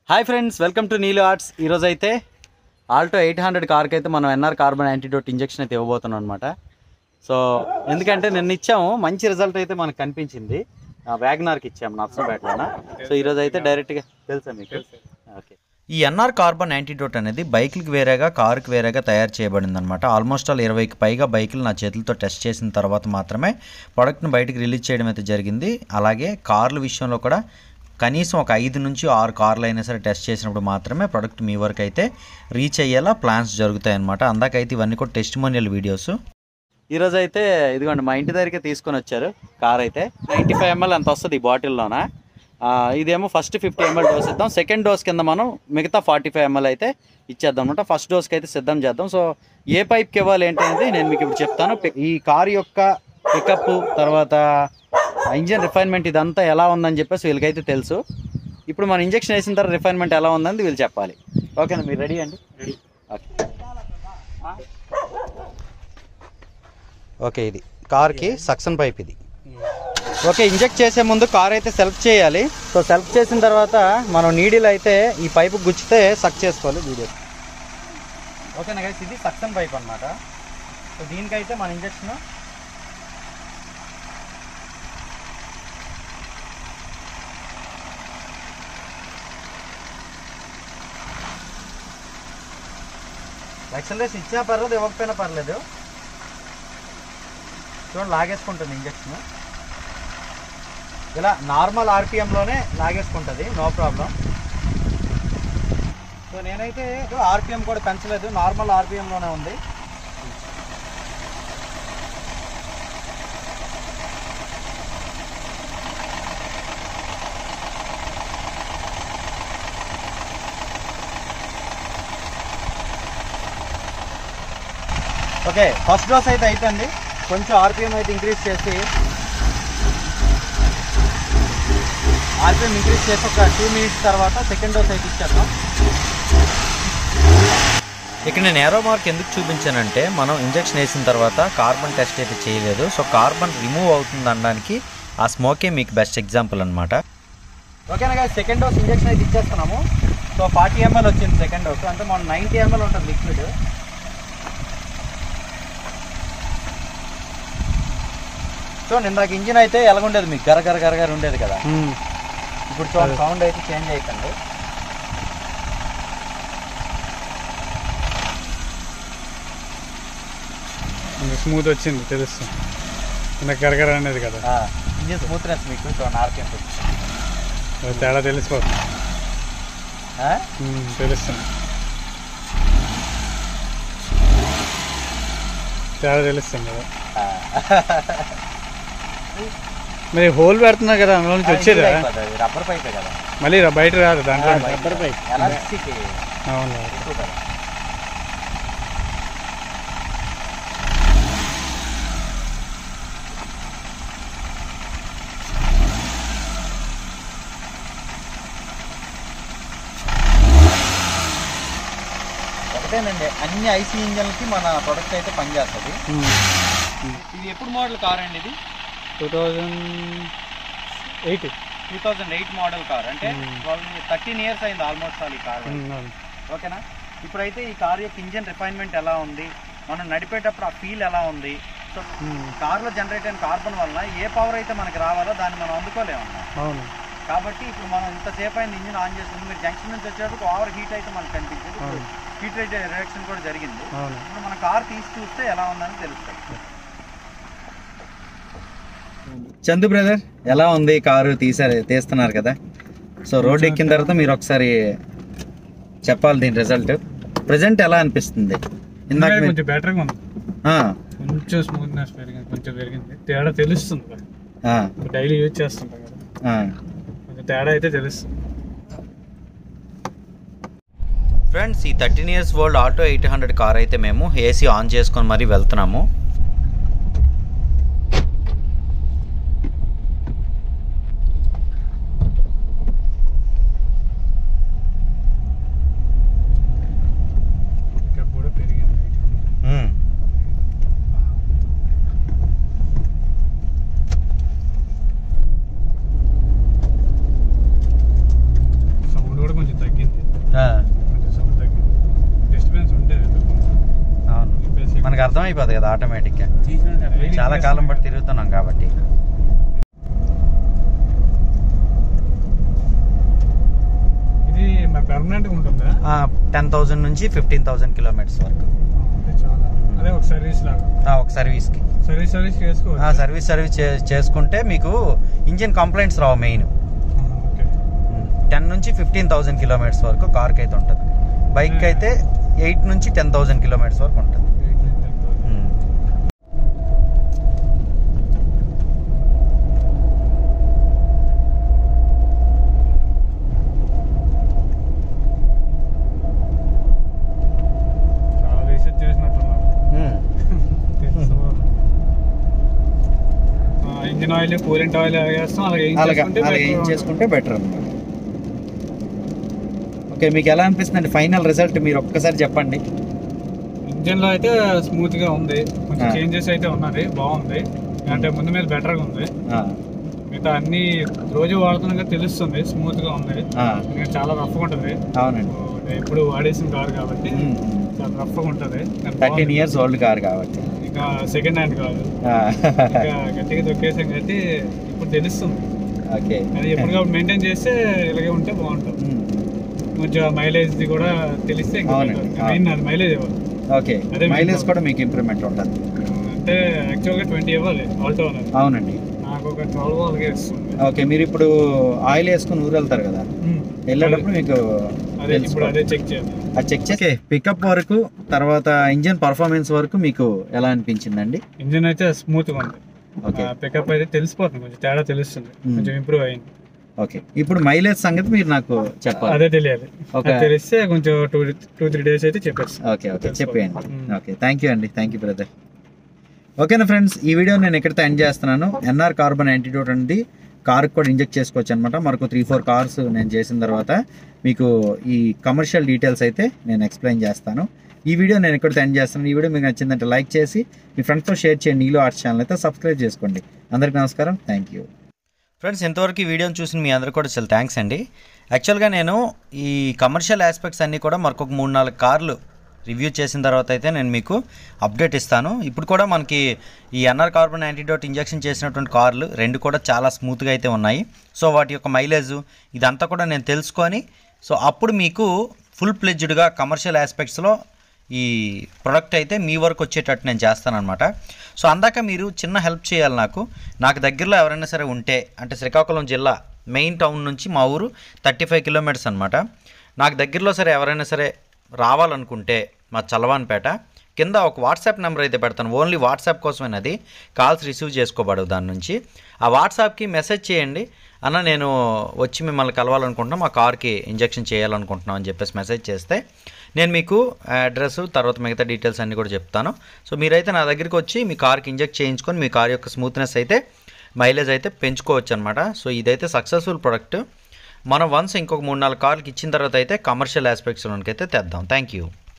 Hi friends welcome to Neelu arts ఈరోజు అయితే Alto eight hundred కార్కి అయితే మనం ఎన్ఆర్ కార్బన్ యాంటీడోట్ ఇంజెక్షన్ అయితే ఇవ్వబోతున్నాం అనమాట సో ఎందుకంటే నిన్న ఇచ్చాము మంచి రిజల్ట్ అయితే మనకు కనిపించింది వ్యాగనార్కి ఇచ్చాము నర్సంపేటలోన సో ఈరోజు అయితే డైరెక్ట్గా తెలుసా మీకు ఓకే ఈ ఎన్ఆర్ కార్బన్ యాంటీడోట్ అనేది బైక్లకు వేరేగా కారుకి వేరేగా తయారు చేయబడింది అనమాట ఆల్మోస్ట్ ఆల్ ఇరవైకి పైగా బైకులు నా చేతులతో టెస్ట్ చేసిన తర్వాత మాత్రమే ప్రోడక్ట్ని బయటకు రిలీజ్ చేయడం అయితే జరిగింది అలాగే కార్ల విషయంలో కూడా కనీసం ఒక ఐదు నుంచి ఆరు కార్లు అయినా సరే టెస్ట్ చేసినప్పుడు మాత్రమే ప్రోడక్ట్ మీ వరకు అయితే రీచ్ అయ్యేలా ప్లాన్స్ జరుగుతాయి అనమాట అందాకైతే ఇవన్నీ కూడా టెస్టిమోనియల్ వీడియోస్ ఈరోజు అయితే ఇదిగోండి మా ఇంటి దగ్గరికి తీసుకొని వచ్చారు కార్ అయితే నైంటీ ఫైవ్ ఎంఎల్ అంత వస్తుంది ఈ బాటిల్లోన ఆ, ఇదేమో ఫస్ట్ ఫిఫ్టీ ఎంఎల్ డోస్ ఇద్దాం సెకండ్ డోస్ కింద మనం మిగతా ఫార్టీ ఫైవ్ ఎంఎల్ అయితే ఇచ్చేద్దాం అనమాట ఫస్ట్ డోస్కి అయితే సిద్ధం చేద్దాం సో ఏ పైప్కి ఇవ్వాలి ఏంటి అనేది నేను మీకు ఇప్పుడు చెప్తాను పి- ఈ కార్ యొక్క పికప్ తర్వాత ఇంజిన్ రిఫైన్మెంట్ ఇదంతా ఎలా ఉందని చెప్పేసి వీళ్ళకైతే తెలుసు ఇప్పుడు మనం ఇంజెక్షన్ వేసిన తర్వాత రిఫైన్మెంట్ ఎలా ఉందని వీళ్ళు చెప్పాలి ఓకేనా మీరు రెడీ అండి ఓకే ఓకే ఇది కార్కి సక్షన్ పైప్ ఇది ఓకే ఇంజెక్ట్ చేసే ముందు కార్ అయితే సెల్ఫ్ చేయాలి సో సెల్ఫ్ చేసిన తర్వాత మనం నీడిల్ అయితే ఈ పైపు గుచ్చితే సక్ చేసుకోవాలి వీడియో ఓకేనా గైస్ ఇది సక్షన్ పైప్ అన్నమాట సో దీనికైతే మన ఇంజెక్షన్ యాక్చువల్గా ఇచ్చినా పర్లేదు ఇవ్వకపోయినా పర్లేదు చూడండి లాగేసుకుంటుంది ఇంజక్షన్ ఇలా నార్మల్ ఆర్పిఎంలోనే లాగేసుకుంటుంది నో ప్రాబ్లం సో నేనైతే ఆర్పిఎం కూడా పెంచలేదు నార్మల్ ఆర్పిఎంలోనే ఉంది ఓకే ఫస్ట్ డోస్ అయితే అయిపోయింది కొంచెం ఆర్పిఎం అయితే ఇంక్రీజ్ చేసి ఆర్పిఎం ఇంక్రీజ్ చేసి ఒక టూ మినిట్స్ తర్వాత సెకండ్ డోస్ అయితే ఇచ్చేద్దాం ఇక్కడ నేను ఏరో మార్క్ ఎందుకు చూపించానంటే మనం ఇంజెక్షన్ వేసిన తర్వాత కార్బన్ టెస్ట్ అయితే చేయలేదు సో కార్బన్ రిమూవ్ అవుతుంది అనడానికి ఆ స్మోకే మీకు బెస్ట్ ఎగ్జాంపుల్ అనమాట ఓకేనా గాయ సెకండ్ డోస్ ఇంజెక్షన్ అయితే ఇచ్చేస్తున్నాము సో ఫార్టీ ఎంఎల్ వచ్చింది సెకండ్ డోస్ అంటే మనం నైంటీ ఎంఎల్ ఉంటుంది లిక్విడ్ సో ఇందాక ఇంజిన్ అయితే ఎలాగుండేది మీకు గర గర గర గర ఉండేది కదా ఇప్పుడు చూడండి సౌండ్ అయితే చేంజ్ అయిపోయింది స్మూత్ వచ్చింది తెలుస్తుంది నాకు గరగర అనేది కదా ఇంజిన్ స్మూత్నెస్ మీకు చూడండి ఆర్పిఎం అది తేడా తెలిసిపోతుంది ఉమ్, తెలుస్తుంది తేడా తెలుస్తుంది కదా మరి హోల్ పెడుతున్నారు కదా అందులో నుంచి వచ్చేదా రబ్బర్ పైపే కదా మళ్ళీ రా- బయట రాదు దాంట్లో రబ్బర్ పైప్ ఎలాస్టిక్ అవును ఎక్కువ కదా ఒకటేనండి అన్ని ఐసీ ఇంజన్లకి మన ప్రొడక్ట్ అయితే పనిచేస్తుంది ఇది ఎప్పుడు మోడల్ కార్ అండి ఇది two thousand eight two thousand eight model car అంటే ట్వెల్వ్ థర్టీన్ ఇయర్స్ అయింది ఆల్మోస్ట్ ఆల్ ఈ కార్ ఓకేనా ఇప్పుడైతే ఈ కార్ యొక్క ఇంజన్ రిఫైన్మెంట్ ఎలా ఉంది మనం నడిపేటప్పుడు ఆ ఫీల్ ఎలా ఉంది సో కార్లో జనరేట్ అయిన కార్బన్ వలన ఏ పవర్ అయితే మనకి రావాలో దాన్ని మనం అందుకోలేమన్నా అవును కాబట్టి ఇప్పుడు మనం ఇంతసేపు అయింది ఇంజిన్ ఆన్ చేస్తుంది మీరు జంక్షన్ నుంచి వచ్చేటప్పుడు ఓవర్ హీట్ అయితే మనకు కనిపించేది అవును. హీట్ రేట్ రియాక్షన్ కూడా జరిగింది అవును ఇప్పుడు మన కార్ తీసి చూస్తే ఎలా ఉందని తెలుస్తుంది చందు బ్రదర్ ఎలా ఉంది కారు తీసారు తీస్తున్నారు కదా సో రోడ్ ఎక్కిన తర్వాత మీరు ఒకసారి చెప్పాలి దీని రిజల్ట్ ప్రజెంట్ ఎలా అనిపిస్తుంది ఇందాక మీరు- కొంచెం బెటర్గా ఉంది ఆ, కొంచెం స్మూత్నెస్ పెరిగింది కొంచెం పెరిగింది తేడా తెలుస్తుంది ఆ, డైలీ యూజ్ చేస్తుంటాం కదా ఆ. కొంచెం తేడా అయితే తెలుస్తుంది ఫ్రెండ్స్ ఈ thirteen years old Alto eight hundred car అయితే మేము ఏసీ ఆన్ చేసుకొని మరీ వెళ్తున్నాము ఇంకా కూడా పెరిగింది ఉమ్. సౌండ్ కూడా కొంచెం తగ్గింది మనకు అర్థమైపోతుంది కదా ఆటోమేటిక్గా చాలా కాలం బట్టి తిరుగుతున్నాం కాబట్టి ఇది మరి పర్మనెంట్ ఉంటుందా టెన్ థౌజండ్ నుంచి ఫిఫ్టీన్ థౌజండ్ కిలోమీటర్స్ వరకు అంటే చాలా అదే ఒక సర్వీస్ లాగా ఆ, ఒక సర్వీస్కి సర్వీస్ సర్వీస్ చేసుకోవచ్చు ఆ, సర్వీస్ సర్వీస్ చే- చేసుకుంటే మీకు ఇంజిన్ కంప్లైంట్స్ రావు మెయిన్ ఓకే టెన్ నుంచి ఫిఫ్టీన్ థౌజండ్ కిలోమీటర్స్ వరకు కార్కి అయితే ఉంటుంది బైక్ అయితే ఎయిట్ నుంచి టెన్ థౌజండ్ కిలోమీటర్స్ వరకు ఉంటుంది ఉమ్. చాలా రీసెర్చ్ చేసినట్టున్నారు ఉమ్. ఇంజిన్ ఆయిల్ కూలెంట్ ఆయిల్ వేస్తాం అలాగే ఏం అలాగా చేసుకుంటే అలాగే ఏం better చేసుకుంటే బెటర్ అనమాట ఓకే మీకు ఎలా అనిపిస్తుంది ఫైనల్ రిజల్ట్ మీరు ఒక్కసారి చెప్పండి ఇంజిన్ లో అయితే స్మూత్ గా ఉంది కొంచెం ఆ. చేంజెస్ అయితే ఉన్నది బాగుంది అంటే ముందు మీద బెటర్ గా ఉంది ఆ, మిగతా అన్ని రోజు వాడుతున్నాగా తెలుస్తుంది స్మూత్ గా ఉంది ఆ, ఇంకా చాలా రఫ్ గా ఉంటుంది అవునండి ఎప్పుడు వాడేసిన కార్ కాబట్టి చాలా రఫ్ గా ఉంటది కానీ థర్టీన్ బాగుంది. ఇయర్స్ ఓల్డ్ కార్ కాబట్టి ఇంకా సెకండ్ హ్యాండ్ కాదు ఆ, ఇంకా గట్టిగా తొక్కేసాం కాబట్టి ఇప్పుడు తెలుస్తుంది ఓకే అది ఎప్పటికప్పుడు మెయింటైన్ చేస్తే ఇలాగే ఉంటే బాగుంటుంది ఉమ్, కొంచెం మైలేజ్ ది కూడా తెలిస్తే ఇంకా అవునండి. better. మెయిన్ అది మైలేజ్ ఇవ్వాలి ఓకే అదే మైలేజ్ మీకు- కూడా మీకు ఇంప్రూవ్మెంట్ ఉంటుంది అంటే యాక్చువల్గా ట్వంటీ ఇవ్వాలి ఆల్టో అనేది అవునండి నాకు ఒక ట్వెల్వ్ అలాగే ఇస్తుంది ఓకే మీరు ఇప్పుడు ఆయిల్ వేసుకుని ఊరు వెళ్తారు కదా వెళ్ళేటప్పుడు మీకు అదే ఇప్పుడు అదే చెక్ చేయాలి అది చెక్ చేసి పికప్ వరకు తర్వాత ఇంజిన్ పర్ఫార్మెన్స్ వరకు మీకు ఎలా అనిపించిందండి ఇంజిన్ అయితే స్మూత్ గా ఉంది ఓకే పికప్ అయితే తెలిసిపోతుంది కొంచెం తేడా తెలుస్తుంది Hmm. కొంచెం ఇంప్రూవ్ అయింది ఓకే ఇప్పుడు మైలేజ్ సంగతి మీరు నాకు చెప్పాలి అదే తెలియాలి ఓకే అది తెలిస్తే కొంచెం టూ టూ త్రీ డేస్ అయితే చెప్పేస్తాను ఓకే ఓకే చెప్పేయండి మ్మ్. ఓకే థ్యాంక్ యూ అండి థ్యాంక్ యూ బ్రదర్ ఓకేనా ఫ్రెండ్స్ ఈ వీడియో నేను ఎక్కడితో ఎండ్ చేస్తున్నాను ఎన్ఆర్ కార్బన్ యాంటీడోట్ అనేది కార్కి కూడా ఇంజెక్ట్ చేసుకోవచ్చు అనమాట మరొక త్రీ ఫోర్ కార్స్ నేను చేసిన తర్వాత మీకు ఈ కమర్షియల్ డీటెయిల్స్ అయితే నేను ఎక్స్ప్లెయిన్ చేస్తాను ఈ వీడియో నేను ఎక్కడితో ఎండ్ చేస్తాను ఈ వీడియో మీకు నచ్చిందంటే లైక్ చేసి మీ ఫ్రెండ్స్తో షేర్ చేయండి నీలో ఆర్ట్స్ ఛానల్ అయితే సబ్స్క్రైబ్ చేసుకోండి అందరికీ నమస్కారం థ్యాంక్ యూ ఫ్రెండ్స్ ఇంతవరకు ఈ వీడియోని చూసిన మీ అందరికీ కూడా చాలా థ్యాంక్స్ అండి యాక్చువల్గా నేను ఈ కమర్షియల్ ఆస్పెక్ట్స్ అన్నీ కూడా మరొక మూడు నాలుగు కార్లు రివ్యూ చేసిన తర్వాత అయితే నేను మీకు అప్డేట్ ఇస్తాను ఇప్పుడు కూడా మనకి ఈ ఎన్ఆర్ కార్బన్ యాంటీడోట్ ఇంజెక్షన్ చేసినటువంటి కార్లు రెండు కూడా చాలా స్మూత్గా అయితే ఉన్నాయి సో వాటి యొక్క మైలేజ్ ఇదంతా కూడా నేను తెలుసుకొని సో అప్పుడు మీకు ఫుల్ ప్లెడ్జ్డ్గా కమర్షియల్ ఆస్పెక్ట్స్లో ఈ ప్రొడక్ట్ అయితే మీ వరకు వచ్చేటట్టు నేను చేస్తానన్నమాట సో అందాక మీరు చిన్న హెల్ప్ చేయాలి నాకు నాకు దగ్గరలో ఎవరైనా సరే ఉంటే అంటే శ్రీకాకుళం జిల్లా మెయిన్ టౌన్ నుంచి మా ఊరు థర్టీ ఫైవ్ కిలోమీటర్స్ అనమాట నాకు దగ్గరలో సరే ఎవరైనా సరే రావాలనుకుంటే మా చలవాన్పేట కింద ఒక వాట్సాప్ నెంబర్ అయితే పెడతాను ఓన్లీ వాట్సాప్ కోసమేనది కాల్స్ రిసీవ్ చేసుకోబడవు దాని నుంచి ఆ వాట్సాప్కి మెసేజ్ చేయండి అన్న నేను వచ్చి మిమ్మల్ని కలవాలనుకుంటున్నాం మా కార్కి ఇంజెక్షన్ చేయాలనుకుంటున్నాం అని చెప్పేసి మెసేజ్ చేస్తే నేను మీకు అడ్రస్ తర్వాత మిగతా డీటెయిల్స్ అన్నీ కూడా చెప్తాను సో మీరైతే నా దగ్గరికి వచ్చి మీ కార్కి ఇంజెక్ట్ చేయించుకొని మీ కార్ యొక్క స్మూత్నెస్ అయితే మైలేజ్ అయితే పెంచుకోవచ్చు అనమాట సో ఇదైతే సక్సెస్ఫుల్ ప్రొడక్ట్ మనం వన్స్ ఇంకొక మూడు నాలుగు కార్లకి ఇచ్చిన తర్వాత అయితే కమర్షియల్ ఆస్పెక్ట్స్లోనికి అయితే తెద్దాం థ్యాంక్ యూ